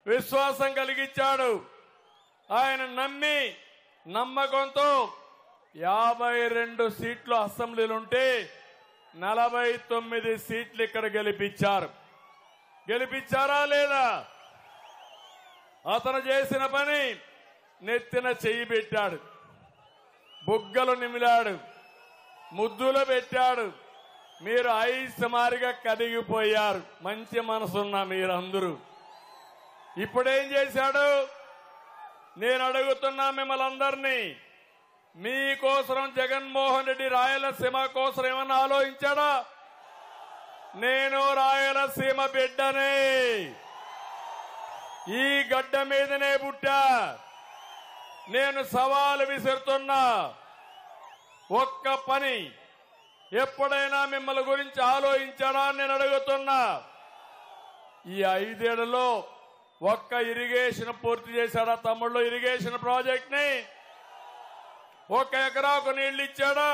విశ్వాసం కలిగించాడు ఆయన నమ్మి నమ్మకంతో యాభై రెండు సీట్లు అసెంబ్లీలుంటే నలభై తొమ్మిది సీట్లు ఇక్కడ గెలిపించారు గెలిపించారా లేదా అతను చేసిన పని నెత్తిన చెయ్యి పెట్టాడు బుగ్గలు నిమిలాడు ముద్దులు పెట్టాడు మీరు ఐస్ మారిగా కదిగిపోయారు మంచి మనసున్న మీరందరూ ఇప్పుడేం చేశాడు నేను అడుగుతున్నా మిమ్మల్ని అందరినీ మీకోసరం జగన్మోహన్ రెడ్డి రాయలసీమ కోసం ఏమన్నా ఆలోచించాడా నేను రాయలసీమ బిడ్డనే ఈ గడ్డ మీదనే పుట్టా నేను సవాలు విసురుతున్నా ఒక్క పని ఎప్పుడైనా మిమ్మల్ని గురించి ఆలోచించాడా అని నేను అడుగుతున్నా ఈ ఐదేళ్లలో ఒక్క ఇరిగేషన్ పూర్తి చేశాడా తమ్ముళ్ళు ఇరిగేషన్ ప్రాజెక్ట్ ని ఒక ఎకరాకు నీళ్లు ఇచ్చాడా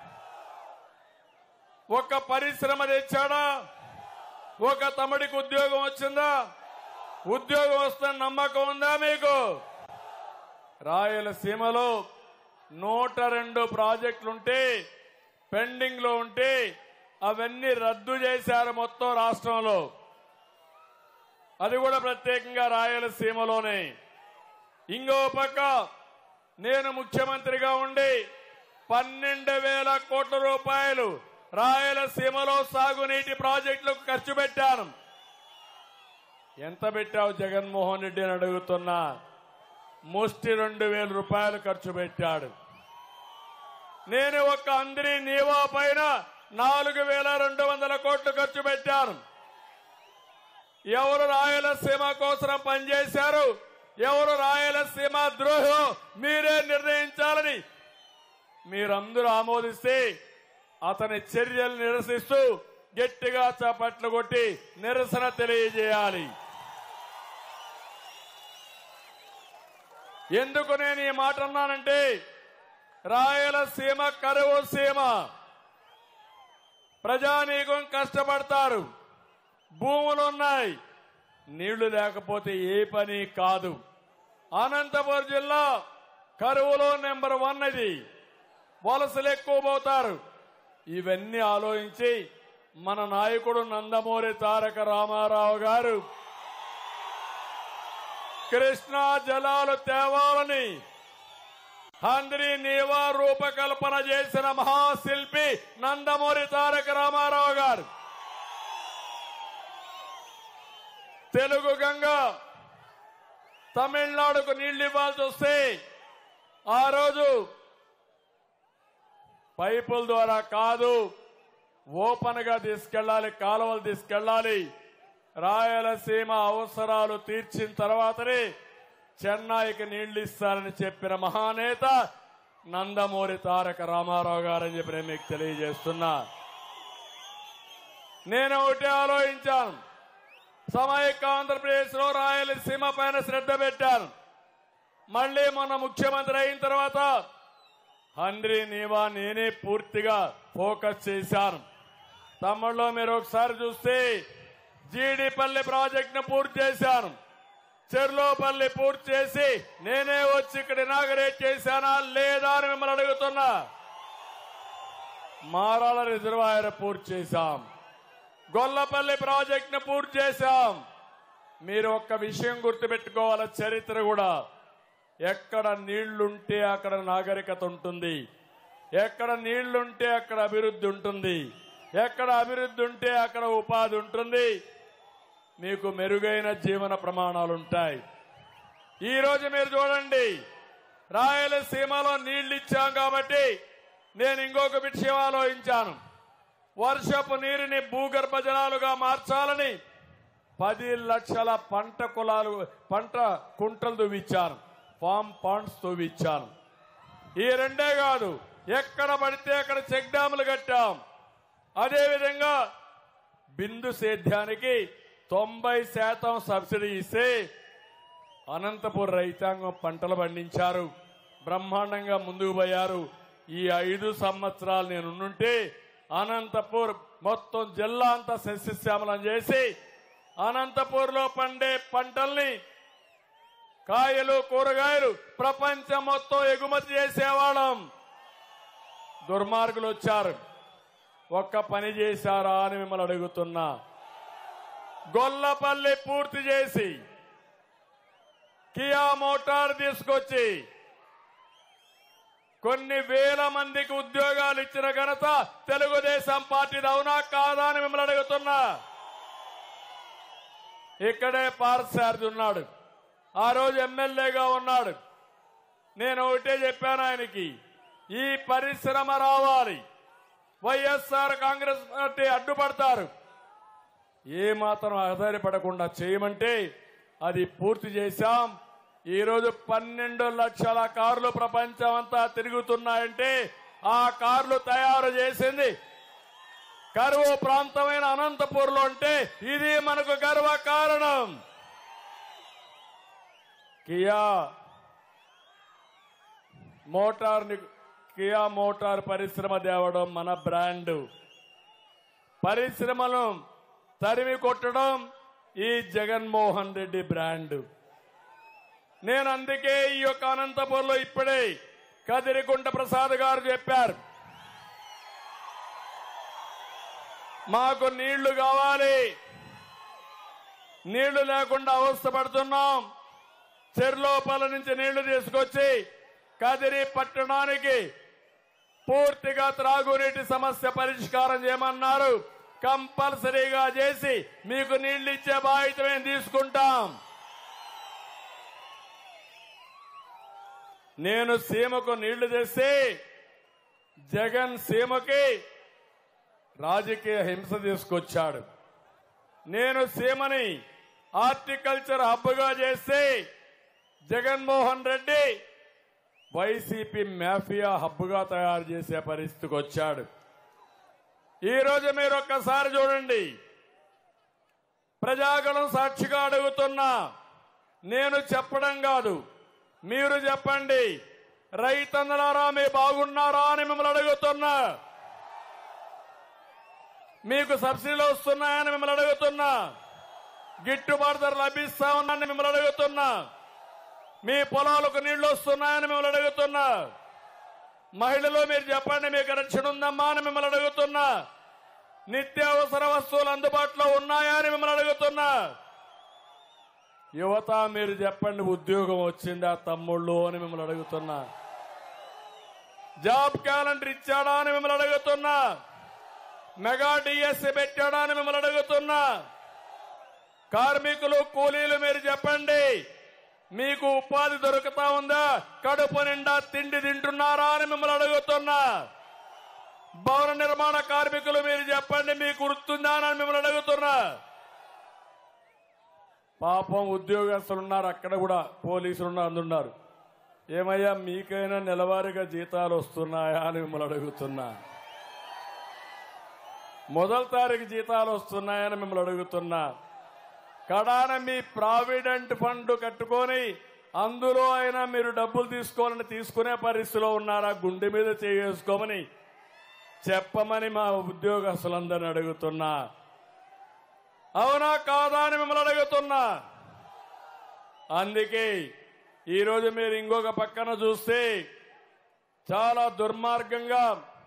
ఒక పరిశ్రమ తెచ్చాడా ఒక తమ్ముడికి ఉద్యోగం వచ్చిందా ఉద్యోగం వస్తున్న నమ్మకం ఉందా మీకు రాయలసీమలో నూట రెండు ప్రాజెక్టులుంటే పెండింగ్ లో ఉంటే అవన్నీ రద్దు చేశారు మొత్తం రాష్ట్రంలో అది కూడా ప్రత్యేకంగా రాయలసీమలోనే ఇంకో పక్క నేను ముఖ్యమంత్రిగా ఉండి పన్నెండు వేల కోట్ల రూపాయలు రాయలసీమలో సాగునీటి ప్రాజెక్టులకు ఖర్చు పెట్టాను ఎంత పెట్టావు జగన్మోహన్ రెడ్డి అని అడుగుతున్నా ముష్టి రెండు వేల రూపాయలు ఖర్చు పెట్టాడు నేను ఒక అందరి నీవా పైన నాలుగు వేల రెండు వందల కోట్లు ఖర్చు పెట్టాను ఎవరు రాయలసీమ కోసం పనిచేశారు ఎవరు రాయలసీమ ద్రోహం మీరే నిర్ణయించాలని మీరందరూ ఆమోదిస్తే అతని చర్యలు నిరసిస్తూ గట్టిగా చప్పట్లు కొట్టి నిరసన తెలియజేయాలి ఎందుకు నేను ఈ మాట అన్నానంటే రాయలసీమ కరువు సీమ ప్రజానీకం కష్టపడతారు భూములు ఉన్నాయి నీళ్లు లేకపోతే ఏ పని కాదు అనంతపురం జిల్లా కరువులో నెంబర్ వన్ ఇది వలసలు ఎక్కువ పోతారు ఇవన్నీ ఆలోచించి మన నాయకుడు నందమూరి తారక రామారావు గారు కృష్ణా జలాలు తేవాలని హంద్రి నీవా రూపకల్పన చేసిన మహాశిల్పి నందమూరి తారక రామారావు గారు తెలుగు గంగ తమిళనాడుకు నీళ్లు ఇవ్వాల్సి వస్తే ఆ రోజు పైపుల ద్వారా కాదు ఓపెన్ గా తీసుకెళ్లాలి కాలువలు తీసుకెళ్లాలి రాయలసీమ అవసరాలు తీర్చిన తర్వాతనే చెన్నైకి నీళ్లు ఇస్తారని చెప్పిన మహానేత నందమూరి తారక రామారావు గారని చెప్పి నేను మీకు తెలియజేస్తున్నా నేను ఒకటి ఆలోచించాను సమైక్య ఆంధ్రప్రదేశ్ లో రాయలసీమ పైన శ్రద్ధ పెట్టాను మళ్ళీ మొన్న ముఖ్యమంత్రి అయిన తర్వాత హండ్రీ నీవా నేనే పూర్తిగా ఫోకస్ చేశాను తమ్ముళ్ళు మీరు ఒకసారి చూస్తే జీడిపల్లి ప్రాజెక్ట్ ను పూర్తి చేశాను చెర్లోపల్లి పూర్తి చేసి నేనే వచ్చి ఇక్కడ ఇనాగరేట్ చేశానా లేదా అని మిమ్మల్ని అడుగుతున్నా మారాల రిజర్వాయర్ పూర్తి చేశాం గొల్లపల్లి ప్రాజెక్ట్ ను పూర్తి చేశాం మీరు ఒక్క విషయం గుర్తుపెట్టుకోవాలి చరిత్ర కూడా ఎక్కడ నీళ్లుంటే అక్కడ నాగరికత ఉంటుంది ఎక్కడ నీళ్లుంటే అక్కడ అభివృద్ధి ఉంటుంది ఎక్కడ అభివృద్ధి ఉంటే అక్కడ ఉపాధి ఉంటుంది మీకు మెరుగైన జీవన ప్రమాణాలు ఉంటాయి ఈ రోజు మీరు చూడండి రాయలసీమలో నీళ్లు ఇచ్చాం కాబట్టి నేను ఇంకొక విషయం ఆలోచించాను వర్షపు నీరుని భూగర్భ జలాలుగా మార్చాలని పది లక్షల పంట కులాలు పంట కుంటలు దువ్విచ్చాను ఫామ్ పాండ్స్ తవ్విచ్చాను ఈ రెండే కాదు ఎక్కడ పడితే అక్కడ చెక్ డ్యాములు కట్టాం అదేవిధంగా బిందు సేద్యానికి తొంభై శాతం సబ్సిడీ ఇస్తే అనంతపూర్ రైతాంగం పంటలు పండించారు బ్రహ్మాండంగా ముందుకు పోయారు ఈ ఐదు సంవత్సరాలు నేను ఉండుంటే అనంతపూర్ మొత్తం జిల్లా అంతా సస్యశ్యామలం చేసి అనంతపూర్ లో పండే పంటల్ని కాయలు కూరగాయలు ప్రపంచం మొత్తం ఎగుమతి చేసేవాళ్ళం దుర్మార్గులు వచ్చారు ఒక్క పని చేశారా అని మిమ్మల్ని అడుగుతున్నా గొల్లపల్లి పూర్తి చేసి కియా మోటార్ తీసుకొచ్చి కొన్ని వేల మందికి ఉద్యోగాలు ఇచ్చిన ఘనత తెలుగుదేశం పార్టీది అవునా కాదా అని మిమ్మల్ని అడుగుతున్నా ఇక్కడే పార్సారథి ఉన్నాడు ఆ రోజు ఎమ్మెల్యేగా ఉన్నాడు నేను ఒకటే చెప్పాను ఆయనకి ఈ పరిశ్రమ రావాలి వైఎస్ఆర్ కాంగ్రెస్ పార్టీ అడ్డుపడతారు ఏ మాత్రం ఆధారపడకుండా చేయమంటే అది పూర్తి చేశాం ఈ రోజు పన్నెండు లక్షల కార్లు ప్రపంచం అంతా తిరుగుతున్నాయంటే ఆ కార్లు తయారు చేసింది కరువు ప్రాంతమైన అనంతపూర్లో అంటే ఇది మనకు గర్వ కారణం కియా మోటార్ కియా మోటార్ పరిశ్రమ తేవడం మన బ్రాండ్ పరిశ్రమను తరిమి కొట్టడం ఈ జగన్మోహన్ రెడ్డి బ్రాండ్ నేను అందుకే ఈ యొక్క అనంతపురంలో ఇప్పుడే కదిరికుంట ప్రసాద్ గారు చెప్పారు మాకు నీళ్లు కావాలి నీళ్లు లేకుండా అవస్థపడుతున్నాం చెర్లోపల నుంచి నీళ్లు తీసుకొచ్చి కదిరి పట్టణానికి పూర్తిగా త్రాగునీటి సమస్య పరిష్కారం చేయమన్నారు కంపల్సరీగా చేసి మీకు నీళ్లు ఇచ్చే బాధ్యత మేము తీసుకుంటాం నేను సీమకు నీళ్లు తెస్తే జగన్ సీమకి రాజకీయ హింస తీసుకొచ్చాడు నేను సీమని హార్టికల్చర్ హబ్గా చేస్తే జగన్మోహన్ రెడ్డి వైసీపీ మాఫియా హబ్గా తయారు చేసే పరిస్థితికి వచ్చాడు ఈ రోజు మీరు ఒక్కసారి చూడండి ప్రజాగణం సాక్షిగా అడుగుతున్నా నేను చెప్పడం కాదు మీరు చెప్పండి రైతన్నలారా మీ బాగున్నారా అని మిమ్మల్ని అడుగుతున్నా మీకు సబ్సిడీలు వస్తున్నాయని మిమ్మల్ని అడుగుతున్నా గిట్టుబాటు ధర లభిస్తా ఉన్నాయని మిమ్మల్ని అడుగుతున్నా మీ పొలాలకు నీళ్లు వస్తున్నాయని మిమ్మల్ని అడుగుతున్నా మహిళలు మీరు చెప్పండి మీకు రక్షణ ఉందమ్మా అని మిమ్మల్ని అడుగుతున్నా నిత్యావసర వస్తువులు అందుబాటులో ఉన్నాయా అని మిమ్మల్ని అడుగుతున్నా యువత మీరు చెప్పండి ఉద్యోగం వచ్చిందా తమ్ముళ్ళు అని మిమ్మల్ని అడుగుతున్నా జాబ్ క్యాలెండర్ ఇచ్చాడా అని మిమ్మల్ని అడుగుతున్నా మెగా డిఎస్సి పెట్టాడా అని మిమ్మల్ని అడుగుతున్నా కార్మికులు కూలీలు మీరు చెప్పండి మీకు ఉపాధి దొరుకుతా ఉందా కడుపు నిండా తిండి తింటున్నారా అని మిమ్మల్ని అడుగుతున్నా భవన నిర్మాణ కార్మికులు మీరు చెప్పండి మీకు గుర్తుందా అని మిమ్మల్ని అడుగుతున్నా పాపం ఉద్యోగస్తులు ఉన్నారు అక్కడ కూడా పోలీసులు ఉన్నారు అందున్నారు ఏమయ్యా మీకైనా నెలవారీగా జీతాలు వస్తున్నాయా అని మిమ్మల్ని అడుగుతున్నా మొదటి తారీఖు జీతాలు వస్తున్నాయని మిమ్మల్ని అడుగుతున్నా కడాన మీ ప్రావిడెంట్ ఫండ్ కట్టుకొని అందులో అయినా మీరు డబ్బులు తీసుకోవాలని తీసుకునే పరిస్థితిలో ఉన్నారా గుండె మీద చేసుకోమని చెప్పమని మా ఉద్యోగస్తులందరిని అడుగుతున్నా అవునా కాదా అని మిమ్మల్ని అడుగుతున్నా అందుకే ఈరోజు మీరు ఇంకొక పక్కన చూస్తే చాలా దుర్మార్గంగా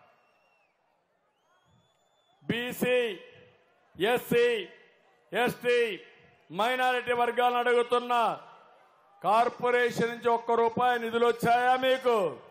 బీసీ ఎస్సీ ఎస్టీ మైనారిటీ వర్గాలను అడుగుతున్నా కార్పొరేషన్ నుంచి ఒక్క రూపాయి నిధులు వచ్చాయా మీకు